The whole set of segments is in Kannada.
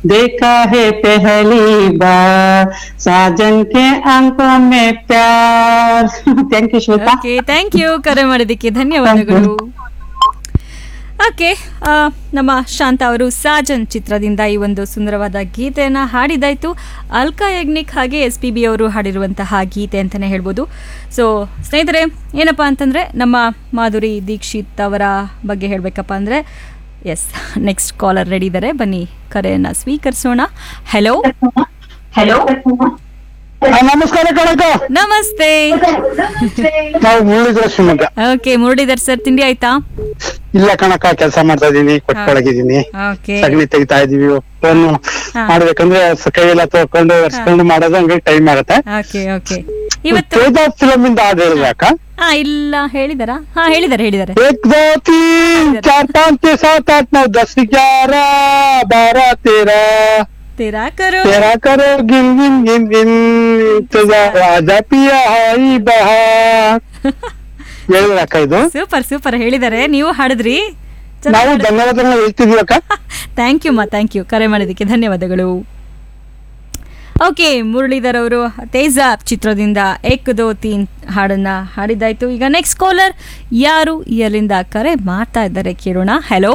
देखा है पहली बार साजन के आंखों में प्यार thank you Shweta okay thank you ಕರೆ ಮಾಡಿದ್ದಕ್ಕೆ ಧನ್ಯವಾದಗಳು ಓಕೆ ನಮ್ಮ ಶಾಂತ ಅವರು ಸಾಜನ್ ಚಿತ್ರದಿಂದ ಈ ಒಂದು ಸುಂದರವಾದ ಗೀತೆಯನ್ನ ಹಾಡಿದಾಯ್ತು ಅಲ್ಕಾ ಯಜ್ನಿಕ್ ಹಾಗೆ ಎಸ್ ಪಿ ಬಿ ಅವರು ಹಾಡಿರುವಂತಹ ಗೀತೆ ಅಂತಲೇ ಹೇಳ್ಬೋದು ಸೊ ಸ್ನೇಹಿತರೆ ಏನಪ್ಪ ಅಂತಂದರೆ ನಮ್ಮ ಮಾಧುರಿ ದೀಕ್ಷಿತ್ ಅವರ ಬಗ್ಗೆ ಹೇಳಬೇಕಪ್ಪ ಅಂದರೆ ಎಸ್ ನೆಕ್ಸ್ಟ್ ಕಾಲರ್ ರೆಡಿ ಇದ್ದಾರೆ ಬನ್ನಿ ಕರೆಯನ್ನು ಸ್ವೀಕರಿಸೋಣ ಹಲೋ हेलो ನಮಸ್ಕಾರ ಕಣಕ ನಮಸ್ತೆ ನಾವು ಮುರಳೀಧರ ಶಿವಮೊಗ್ಗ ಓಕೆ ಮುರಳೀಧರ್ ಸರ್ ತಿಂಡಿ ಆಯ್ತಾ ಇಲ್ಲ ಕಣಕ ಕೆಲಸ ಮಾಡ್ತಾ ಇದೀನಿ ಕೊಟ್ಕೊಳಗಿದೀನಿ ಓಕೆ ಸಗಣಿ ತೆಗಿತಾ ಇದೀವಿ ಫೋನ್ ಹಾ. ಮಾಡ್ಬೇಕಂದ್ರೆ ಸ- ಕೈಯೆಲ್ಲ ತೊಳ್ಕೊಂಡು ಒರೆಸ್ಕೊಂಡು ಮಾಡೋದು ಹಂಗೆ ಟೈಮ್ ಆಗುತ್ತೆ ಓಕೆ ಓಕೆ ಇವತ್ತು ತೇಜಾಸ್ ಫಿಲಮ್ ಇಂದ ಹಾಡು ಹೇಳಿದ್ರೆ ಅಕ್ಕ ಹಾ ಇಲ್ಲ ಹೇಳಿದಾರಾ ಹಾ ಹೇಳಿದ್ದಾರೆ ಹೇಳಿದ್ದಾರೆ एक दो तीन चार पाँच छह सात आठ नौ दस ग्यारह बारह तेरह तेरा करो तेरा करो गिन गिन गिन गिन इंतजार राजा पिया हाई बहार ಹೇಳಿದ್ರ ಅಕ್ಕ ಇದು ಸೂಪರ್ ಸೂಪರ್ ಹೇಳಿದ್ದಾರೆ ನೀವು ಹಾಡಿದ್ರಿ ನಾವು ಧನ್ಯವಾದಗಳನ್ನ ಹೇಳ್ತಿದೀವಿ ಅಕ್ಕ ಥ್ಯಾಂಕ್ ಯು ಮಾ ಥ್ಯಾಂಕ್ ಯು ಕರೆ ಮಾಡಿದ್ದಕ್ಕೆ ಧನ್ಯವಾದಗಳು ಓಕೆ ಮುರಳೀಧರ್ ಅವರು ತೇಜ ಚಿತ್ರದಿಂದ ಏಕ್ ದೋ ತೀನ್ ಹಾಡನ್ನ ಹಾಡಿದ್ದಾಯ್ತು ಈಗ ನೆಕ್ಸ್ಟ್ ಕಾಲರ್ ಯಾರು ಎಲ್ಲಿಂದ ಕರೆ ಮಾಡ್ತಾ ಇದ್ದಾರೆ ಕೇಳೋಣ ಹಲೋ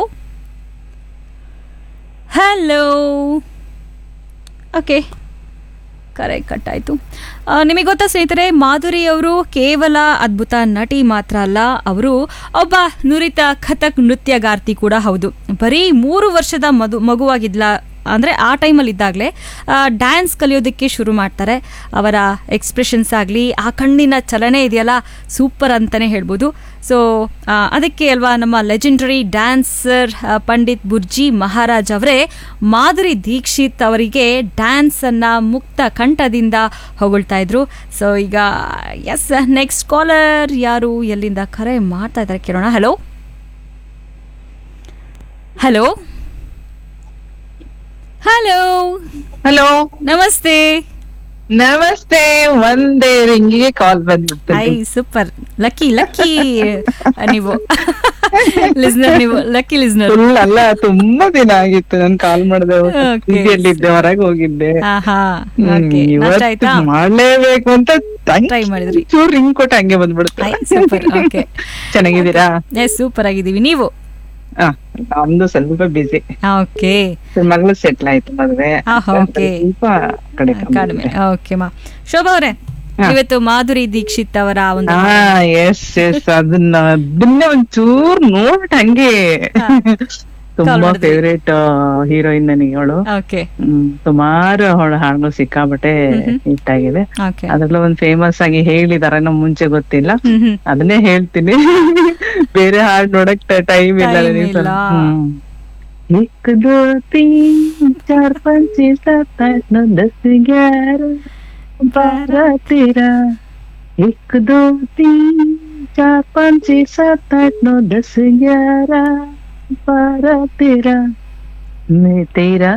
ಹಲೋ ಓಕೆ ಕರೆ ಕಟ್ಟಾಯಿತು ನಿಮಗೆ ಗೊತ್ತಾ ಸ್ನೇಹಿತರೆ ಮಾಧುರಿ ಅವರು ಕೇವಲ ಅದ್ಭುತ ನಟಿ ಮಾತ್ರ ಅಲ್ಲ ಅವರು ಒಬ್ಬ ನುರಿತ ಕಥಕ್ ನೃತ್ಯಗಾರ್ತಿ ಕೂಡ ಹೌದು ಬರೀ ಮೂರು ವರ್ಷದ ಮದು ಮಗುವಾಗಿದ್ಲ ಅಂದರೆ ಆ ಟೈಮಲ್ಲಿ ಇದ್ದಾಗಲೇ ಡ್ಯಾನ್ಸ್ ಕಲಿಯೋದಕ್ಕೆ ಶುರು ಮಾಡ್ತಾರೆ ಅವರ ಎಕ್ಸ್ಪ್ರೆಷನ್ಸ್ ಆಗಲಿ ಆ ಕಣ್ಣಿನ ಚಲನೆ ಇದೆಯಲ್ಲ ಸೂಪರ್ ಅಂತಲೇ ಹೇಳ್ಬೋದು ಸೊ ಅದಕ್ಕೆ ಅಲ್ವಾ ನಮ್ಮ ಲೆಜೆಂಡರಿ ಡ್ಯಾನ್ಸರ್ ಪಂಡಿತ್ ಬುರ್ಜಿ ಮಹಾರಾಜ್ ಅವರೇ ಮಾಧುರಿ ದೀಕ್ಷಿತ್ ಅವರಿಗೆ ಡ್ಯಾನ್ಸನ್ನು ಮುಕ್ತ ಕಂಠದಿಂದ ಹೊಗಳ್ತಾ ಇದ್ರು ಸೊ ಈಗ ಎಸ್ ನೆಕ್ಸ್ಟ್ ಕಾಲರ್ ಯಾರು ಎಲ್ಲಿಂದ ಕರೆ ಮಾಡ್ತಾ ಇದ್ದಾರೆ ಕೇಳೋಣ ಹಲೋ ಹಲೋ ಹಲೋ ಹಲೋ ನಮಸ್ತೆ ನಮಸ್ತೆ ಒಂದೇ ರಿಂಗಿಗೆ ಕಾಲ್ ಬಂದ್ಬಿಡ್ತು ಐ ಸೂಪರ್ ಲಕ್ಕಿ ಲಕ್ಕಿ ನೀವು ಲಿಸ್ನರ್ ನೀವು ಲಕ್ಕಿ ಲಿಸ್ನರ್ ಫುಲ್ ಅಲ್ಲ ತುಂಬಾ ದಿನ ಆಗಿತ್ತು ನಾನು ಕಾಲ್ ಮಾಡಿದೆ Okay. ಎಲ್ಲಿದ್ದೆ ಹೊರಗೆ ಹೋಗಿದ್ದೆ ಆಹಾ ಹ್ಮ್, ಓಕೆ ನಾಷ್ಟ ಇವತ್ತು ಆಯ್ತಾ ಮಾಡ್ಲೇಬೇಕು ಅಂತ Try ಮಾಡಿದ್ರಿ. ಚೂರ್ ರಿಂಗ್ ಕೊಟ್ಟು ಹಂಗೆ ಬಂದ್ಬಿಡುತ್ತೆ ಐ ಸೂಪರ್ ಓಕೆ ಚೆನ್ನಾಗಿದ್ದೀರಾ ಎಸ್ ಸೂಪರ್ ಆಗಿದ್ದೀವಿ ನೀವು ಹಾ ನಮ್ದು ಸ್ವಲ್ಪ ಬಿಸಿ ಓಕೆ ಮಗಳು ಸೆಟ್ಲ್ ಆಯ್ತು ಮದ್ವೆ ಆಹಾ, okay. ಸ್ವಲ್ಪ ಕಡೆ ಕಡಿಮೆ ಓಕೆ ಮಾ ಶೋಭಾ ಅವರೇ ಹಾ. ಇವತ್ತು ಮಾಧುರಿ ದೀಕ್ಷಿತ್ ಅವರ ಒಂದು ಹಾ ಎಸ್ ಎಸ್ ಅದನ್ನ ಅದನ್ನೇ ಒಂಚೂರ್ ನೋಡ್ಬಿಟ್ಟು ಹಂಗೆ ಹಾ. ತುಂಬಾ ನೋಡಿದ್ರಿ. ಫೇವ್ರೇಟ್ ಹೀರೋಯಿನ್ ನನಗೆ ಅವಳು ಓಕೆ ಹ್ಮ್, ಸುಮಾರು ಅವಳ ಹಾಡುಗಳು ಸಿಕ್ಕಾಬಟ್ಟೆ ಮ್ಹ್ಮ್. ಹಿಟ್ ಆಗಿದೆ ಓಕೆ ಅದ್ರಲ್ಲ ಒಂದ್ ಫೇಮಸ್ ಆಗಿ ಹೇಳಿದಾರೆ ನಮ್ ಮುಂಚೆ ಗೊತ್ತಿಲ್ಲ ಹ್ಮ್ ಹ್ಮ್ ಅದನ್ನೇ ಹೇಳ್ತೀನಿ ಬೇರೆ ಹಾಡ್ ನೋಡಕ್ ಟೈಮ್ ಇಲ್ಲ Time ನನಗೆ ಇಲ್ಲ. ಹ್ಮ್. एक दो तीन चार पाँच छह सात आठ नौ दस ग्यारह बारह तेरह एक दो तीन चार पाँच छह सात आठ नौ दस ग्यारह बारह तेरह मैं तेरा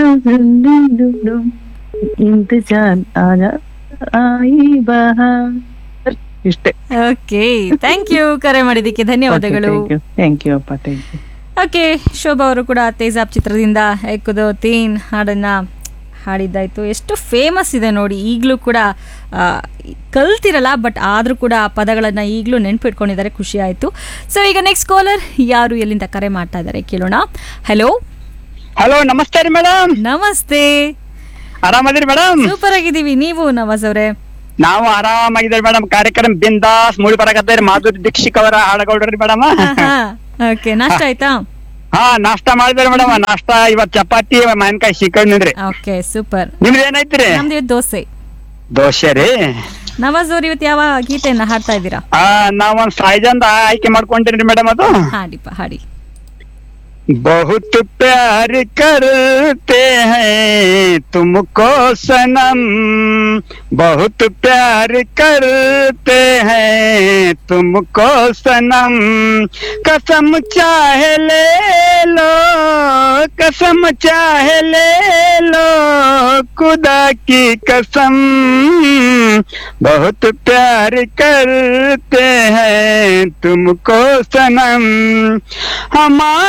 घर इंतजार आजा आई बहार ಇಷ್ಟೇ ಓಕೆ ಥ್ಯಾಂಕ್ ಯು ಕರೆ ಮಾಡಿದ್ದಕ್ಕೆ ಧನ್ಯವಾದಗಳು ಥ್ಯಾಂಕ್ ಯು ಅಪ್ಪ ಥ್ಯಾಂಕ್ ಯು ಓಕೆ ಶೋಭಾ ಅವರು ಕೂಡ ತೇಜಾಬ್ ಚಿತ್ರದಿಂದ ಏಕದೋ ತೀನ್ ಹಾಡನ್ನ ಹಾಡಿದ್ದಾಯ್ತು ಎಷ್ಟು ಫೇಮಸ್ ಇದೆ ನೋಡಿ ಈಗಲೂ ಕೂಡ ಆ, ಕಲ್ತಿರಲ್ಲ ಬಟ್ ಆದರೂ ಕೂಡ ಆ ಪದಗಳನ್ನು ಈಗಲೂ ನೆನ್ಪಿಟ್ಕೊಂಡಿದ್ದಾರೆ ಖುಷಿ ಆಯಿತು ಸೊ ಈಗ ನೆಕ್ಸ್ಟ್ ಕಾಲರ್ ಯಾರು ಎಲ್ಲಿಂದ ಕರೆ ಮಾಡ್ತಾ ಇದ್ದಾರೆ ಕೇಳೋಣ ಹಲೋ ಹಲೋ ನಮಸ್ತೆ ರೀ ಮೇಡಮ್ ನಮಸ್ತೆ ಆರಾಮದಿರಿ ಮೇಡಮ್ ಸೂಪರ್ ಆಗಿದ್ದೀವಿ ನೀವು ನವಾಜ್ ಅವರೇ ನಾವು ಆರಾಮಾಗಿದ್ದೀರಿ ಮೇಡಮ್ ಕಾರ್ಯಕ್ರಮ ಬಿಂದಾಸ್ ಮೂಡಿ ಬರಕತ್ತೇರಿ ಮಾಧುರಿ ದೀಕ್ಷಿಕ್ ಅವರ ಹಾಡಗೌಡ್ರಿ ಮೇಡಮ್ ಓಕೆ ನಾಷ್ಟ ಆಯ್ತಾ ಹಾ ನಾಷ್ಟಾ ಮಾಡಿದ್ರಿ ಮೇಡಮ್ ನಾಷ್ಟಾ ಇವತ್ ಚಪಾತಿ ಮಾವಿನಕಾಯಿ ಶಿಕಣ್ಣಿದ್ರಿ ಓಕೆ ಸೂಪರ್ ನಿಮ್ದು ಏನೈತ್ರಿ ನಮ್ದು ಇವತ್ತು ದೋಸೆ ದೋಸೆ ರೀ ನವಾಜ್ ಅವ್ರು ಇವತ್ತು ಯಾವ ಗೀತೆಯನ್ನ ಹಾಡ್ತಾ ಇದ್ದೀರಾ ಆ ನಾವೊಂದ್ ಸಾಯ್ಜಂದ ಆಯ್ಕೆ ಮಾಡ್ಕೊಂಡಿರಿ ಮೇಡಮ್ ಅದು ಹಾಡಿಪ್ಪ ಹಾಡಿ बहुत प्यार करते हैं तुमको सनम बहुत प्यार करते हैं तुमको सनम कसम चाहे ले लो कसम चाहे ले लो खुदा की कसम बहुत प्यार करते हैं तुमको सनम हमारे